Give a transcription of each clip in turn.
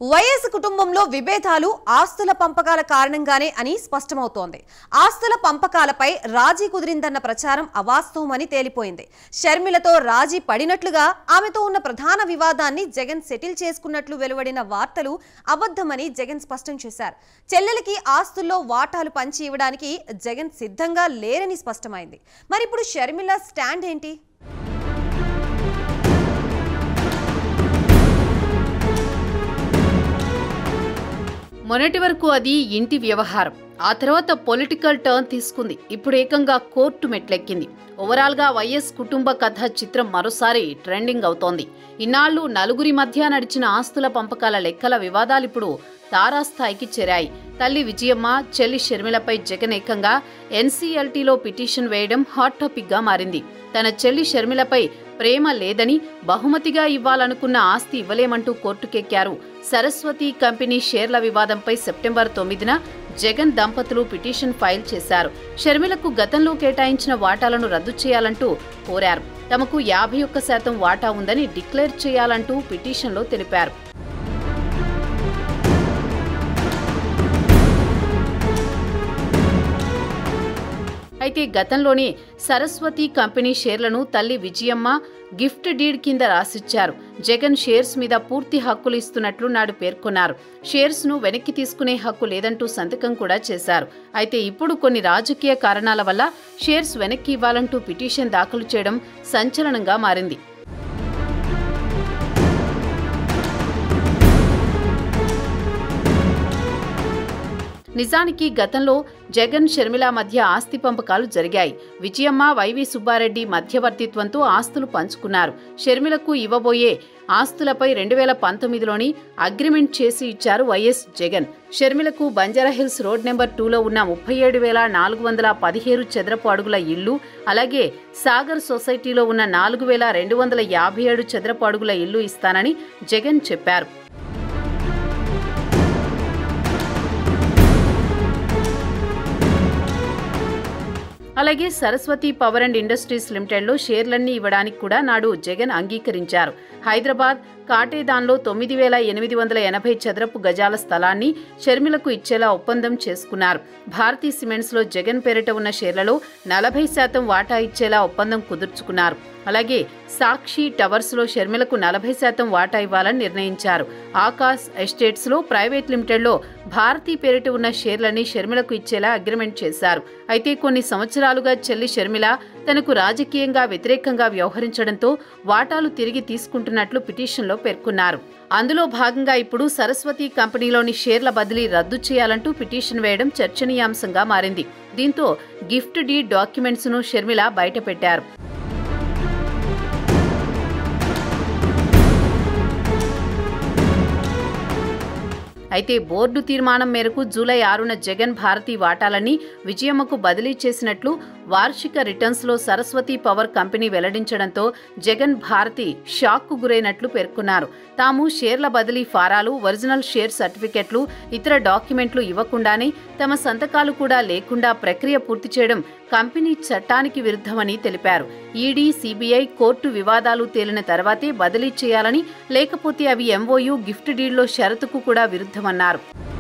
YS కుటుంబంలో విభేదాలు ఆస్తుల పంపకాల కారణంగానే అని స్పష్టమవుతోంది ఆస్తుల పంపకాలపై రాజీ కుదిరిందన్న ప్రచారం అవాస్తవమని తేలిపోయింది షర్మిలతో రాజీ పడినట్లుగా ఆమెతో ఉన్న ప్రధాన వివాదాన్ని జగన్ సెటిల్ చేసుకున్నట్లు వెలువడిన వార్తలు అబద్ధమని జగన్ స్పష్టం చేశారు చెల్లెలకి ఆస్తుల్లో వాటాలు పంచి ఇవ్వడానికి జగన్ సిద్ధంగా లేరని స్పష్టమైంది మరి ఇప్పుడు షర్మిల స్టాండ్ ఏంటి మొన్నటి వరకు అది ఇంటి వ్యవహారం ఆ తర్వాత పొలిటికల్ టర్న్ తీసుకుంది ఇప్పుడు ఏకంగా కోర్టు మెట్లెక్కింది ఓవరాల్ గా వైఎస్ కుటుంబ కథ చిత్రం మరోసారి ట్రెండింగ్ అవుతోంది ఇన్నాళ్లు నలుగురి మధ్య నడిచిన ఆస్తుల పంపకాల లెక్కల వివాదాలిప్పుడు తారాస్థాయికి చేరాయి తల్లి విజయమ్మ చెల్లి షర్మిలపై జగన్ ఏకంగా ఎన్సీఎల్టీలో పిటిషన్ వేయడం హాట్ టాపిక్ గా మారింది తన చెల్లి షర్మిలపై ప్రేమ లేదని బహుమతిగా ఇవ్వాలనుకున్న ఆస్తి ఇవ్వలేమంటూ కోర్టుకెక్కారు సరస్వతి కంపెనీ షేర్ల వివాదంపై సెప్టెంబర్ తొమ్మిదిన జగన్ దంపతులు పిటిషన్ ఫైల్ చేశారు షర్మిలకు గతంలో కేటాయించిన వాటాలను రద్దు చేయాలంటూ కోరారు తమకు యాభై ఒక్క శాతం వాటా ఉందని డిక్లేర్ చేయాలంటూ పిటిషన్లో తెలిపారు అయితే గతంలోనే సరస్వతి కంపెనీ షేర్లను తల్లి విజయమ్మ గిఫ్ట్ డీడ్ కింద రాసిచ్చారు జగన్ షేర్స్ మీద పూర్తి హక్కులు ఇస్తున్నట్లు నాడు పేర్కొన్నారు షేర్స్ ను వెనక్కి తీసుకునే హక్కు లేదంటూ సంతకం కూడా చేశారు అయితే ఇప్పుడు కొన్ని రాజకీయ కారణాల వల్ల షేర్స్ వెనక్కి ఇవ్వాలంటూ పిటిషన్ దాఖలు చేయడం సంచలనంగా మారింది నిజానికి గతంలో జగన్ షర్మిల మధ్య ఆస్తి పంపకాలు జరిగాయి విజయమ్మ వైవి సుబ్బారెడ్డి మధ్యవర్తిత్వంతో ఆస్తులు పంచుకున్నారు షర్మిలకు ఇవ్వబోయే ఆస్తులపై రెండు వేల పంతొమ్మిదిలోని అగ్రిమెంట్ చేసి ఇచ్చారు వైఎస్ జగన్ షర్మిలకు బంజారాహిల్స్ రోడ్ నెంబర్ టూలో ఉన్న ముప్పై ఏడు వేల నాలుగు వందల పదిహేడు చదరపు అడుగుల ఇల్లు అలాగే సాగర్ సొసైటీలో ఉన్న నాలుగు వేల రెండు వందల యాభై ఏడు చదరపు అడుగుల ఇల్లు ఇస్తానని జగన్ చెప్పారు అలాగే సరస్వతి పవర్ అండ్ ఇండస్ట్రీస్ లిమిటెడ్లో షేర్లన్నీ ఇవ్వడానికి కూడా నాడు జగన్ అంగీకరించారు హైదరాబాద్ కాటేదాన్లో తొమ్మిది వేల ఎనిమిది వందల ఎనభై చదరపు గజాల స్థలాన్ని షర్మిలకు ఇచ్చేలా ఒప్పందం చేసుకున్నారు భారతీ సిమెంట్స్లో జగన్ పేరిట ఉన్న షేర్లలో నలభై శాతం వాటా ఇచ్చేలా ఒప్పందం కుదుర్చుకున్నారు అలాగే సాక్షి టవర్స్లో షర్మిలకు నలభై శాతం వాటా ఇవ్వాలని నిర్ణయించారు ఆకాశ్ ఎస్టేట్స్లో ప్రైవేట్ లిమిటెడ్లో భారతీ పేరిట ఉన్న షేర్లని షర్మిలకు ఇచ్చేలా అగ్రిమెంట్ చేశారు అయితే కొన్ని సంవత్సరాలుగా చెల్లి షర్మిల తనకు రాజకీయంగా వ్యతిరేకంగా వ్యవహరించడంతో వాటాలు తిరిగి తీసుకుంటున్నట్లు పిటిషన్లో పేర్కొన్నారు అందులో భాగంగా ఇప్పుడు సరస్వతి కంపెనీలోని షేర్ల బదిలీ రద్దు చేయాలంటూ పిటిషన్ వేయడం చర్చనీయాంశంగా మారింది దీంతో గిఫ్ట్ డీ డాక్యుమెంట్స్ను షర్మిల బయటపెట్టారు అయితే బోర్డు తీర్మానం మేరకు జూలై ఆరున జగన్ భారతి వాటాలన్నీ విజయమ్మకు బదిలీ చేసినట్లు వార్షిక రిటర్న్స్లో సరస్వతి పవర్ కంపెనీ వెల్లడించడంతో జగన్ భారతి షాక్కు గురైనట్లు పేర్కొన్నారు తాము షేర్ల బదిలీ ఫారాలు ఒరిజినల్ షేర్ సర్టిఫికెట్లు ఇతర డాక్యుమెంట్లు ఇవ్వకుండానే తమ సంతకాలు కూడా లేకుండా ప్రక్రియ పూర్తి చేయడం కంపెనీ చట్టానికి విరుద్ధమని తెలిపారు ఈడీ సిబిఐ కోర్టు వివాదాలు తేలిన తర్వాతే బదిలీ చేయాలని లేకపోతే అవి ఎంఓయూ గిఫ్ట్ డీడ్లో షరతుకు కూడా విరుద్ధమన్నారు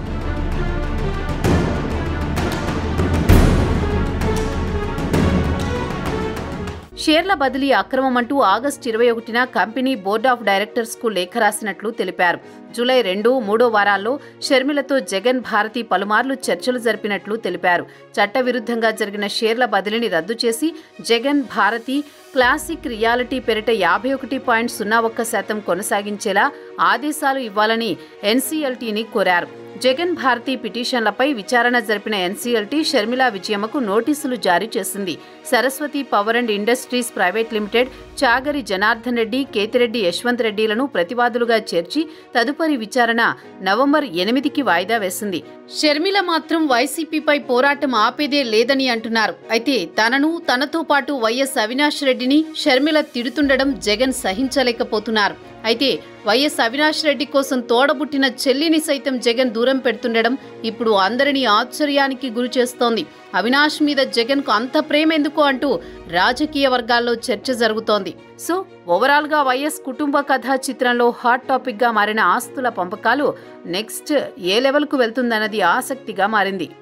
షేర్ల బదిలీ అక్రమమంటూ ఆగస్టు ఇరవై ఒకటిన కంపెనీ బోర్డ్ ఆఫ్ డైరెక్టర్స్ కు లేఖ రాసినట్లు తెలిపారు జూలై రెండు మూడో వారాల్లో షర్మిలతో జగన్ భారతి పలుమార్లు చర్చలు జరిపినట్లు తెలిపారు చట్టవిరుద్ధంగా జరిగిన షేర్ల బదిలీని రద్దు చేసి జగన్ భారతి క్లాసిక్ రియాలిటీ పెరిట యాభై ఒకటి పాయింట్ సున్నా ఒక్క శాతం కొనసాగించేలా ఆదేశాలు ఇవ్వాలని ఎన్సీఎల్టీని కోరారు జగన్ భారతి పిటిషన్లపై విచారణ జరిపిన ఎన్సీఎల్టీ షర్మిలా విజయమ్మకు నోటీసులు జారీ చేసింది Saraswati power and industries private limited Chagari Janardhan Reddy Kethireddy Yashwant రెడ్డిలను ప్రతివాదులుగా చేర్చి తదుపరి విచారణ నవంబర్ ఎనిమిదికి వాయిదా వేసింది షర్మిల మాత్రం వైసీపీపై పోరాటం ఆపేదే లేదని అంటున్నారు అయితే తనను తనతో పాటు వైఎస్ అవినాష్ రెడ్డిని షర్మిల తిడుతుండడం జగన్ సహించలేకపోతున్నారు అయితే వైఎస్ అవినాష్ రెడ్డి కోసం తోడబుట్టిన చెల్లిని సైతం జగన్ దూరం పెడుతుండడం ఇప్పుడు అందరినీ ఆశ్చర్యానికి గురి చేస్తోంది అవినాష్ మీద జగన్కు అంత ప్రేమ ఎందుకు అంటూ రాజకీయ వర్గాల్లో చర్చ జరుగుతోంది సో ఓవరాల్ గా వైఎస్ కుటుంబ కథ చిత్రంలో హాట్ టాపిక్ గా మారిన ఆస్తుల పంపకాలు నెక్స్ట్ ఏ లెవెల్కు వెళ్తుందన్నది ఆసక్తిగా మారింది